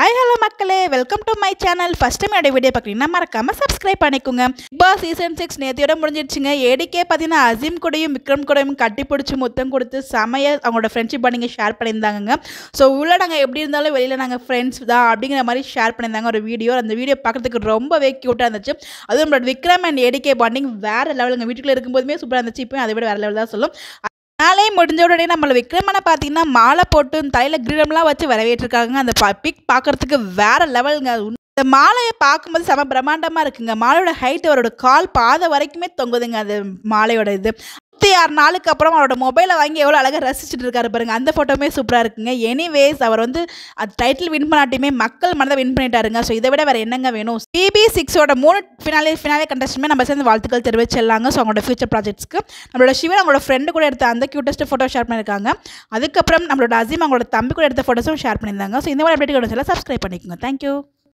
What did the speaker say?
hi hello மக்களே welcome to my channel first time என்னோட video பார்க்குறீங்கன்னா மறக்காம சப்ஸ்கிரைப் பண்ணிக்கோங்க பிக் பாஸ் சீசன் சிக்ஸ் நேத்தியோட முடிஞ்சிடுச்சுங்க ஏடிக்கே பார்த்தீங்கன்னா அசீம் கூடயும் விக்ரம் கூடயும் கட்டி பிடிச்சி முத்தம் கொடுத்து செமைய அவங்களோட ஃப்ரெண்ட்ஷிப் பண்ணிங்க ஷேர் பண்ணியிருந்தாங்க ஸோ உள்ள நாங்கள் எப்படி இருந்தாலும் வெளியில் நாங்கள் ஃப்ரெண்ட்ஸ் தான் அப்படிங்கிற மாதிரி ஷேர் பண்ணியிருந்தாங்க ஒரு வீடியோ அந்த வீடியோ பார்க்கறதுக்கு ரொம்பவே க்யூட்டாக இருந்துச்சு அதுவும் நம்மளோட விக்ரம் அண்ட் ஏடிகே பாண்டிங் வேறு லெவலுங்க வீட்டுக்குள்ளே இருக்கும்போதுமே சூப்பராக இருந்துச்சு இப்போ அதை விட வேறு லெவல் தான் சொல்லும் நாளே முடிஞ்ச உடனே நம்மள விக்ரமனை பார்த்தீங்கன்னா மாலை போட்டு தலையில் கிரீடம்லாம் வச்சு வரவேற்றிருக்காங்க அந்த பிக் பார்க்கறதுக்கு வேற லெவலுங்க இந்த மாலையை பார்க்கும்போது செம பிரம்மாண்டமாக இருக்குங்க மாலையோட ஹைட் அவரோட கால் பாதை வரைக்குமே தொங்குதுங்க அந்த மாலையோட இது முப்பத்தி ஆறு நாளுக்கு அப்புறம் அவரோட மொபைலை வாங்கி எவ்வளோ அழகாக ரசிச்சுட்டு இருக்காரு பாருங்க அந்த ஃபோட்டோமே சூப்பராக இருக்குங்க எனிவேஸ் அவர் வந்து அது டைட்டில் வின் பண்ணாட்டியுமே மக்கள் மனதை வின் பண்ணிட்டாருங்க ஸோ இதை விட வேறு என்னங்க வேணும் பிபி சிக்ஸோட மூணு ஃபினாலே ஃபினாலே கண்டஸ்ட்டுமே நம்ம சேர்ந்து வாழ்த்துக்கள் தெரிவிச்சிடலாங்க ஸோ அவங்களோட ஃபியூச்சர் ப்ராஜெக்ட்ஸ்க்கு நம்மளோட சிவன் அவங்களோட ஃப்ரெண்டு கூட எடுத்த அந்த க்யூட்டஸ்ட் ஃபோட்டோ ஷேர் பண்ணியிருக்காங்க அதுக்கப்புறம் நம்மளோட அசீம் அவங்களோட தம்பி கூட எடுத்த ஃபோட்டோஸும் ஷேர் பண்ணியிருந்தாங்க ஸோ இந்த மாதிரி அப்டேட் சப்ஸ்கிரைப் பண்ணிக்கோங்க தேங்க்யூ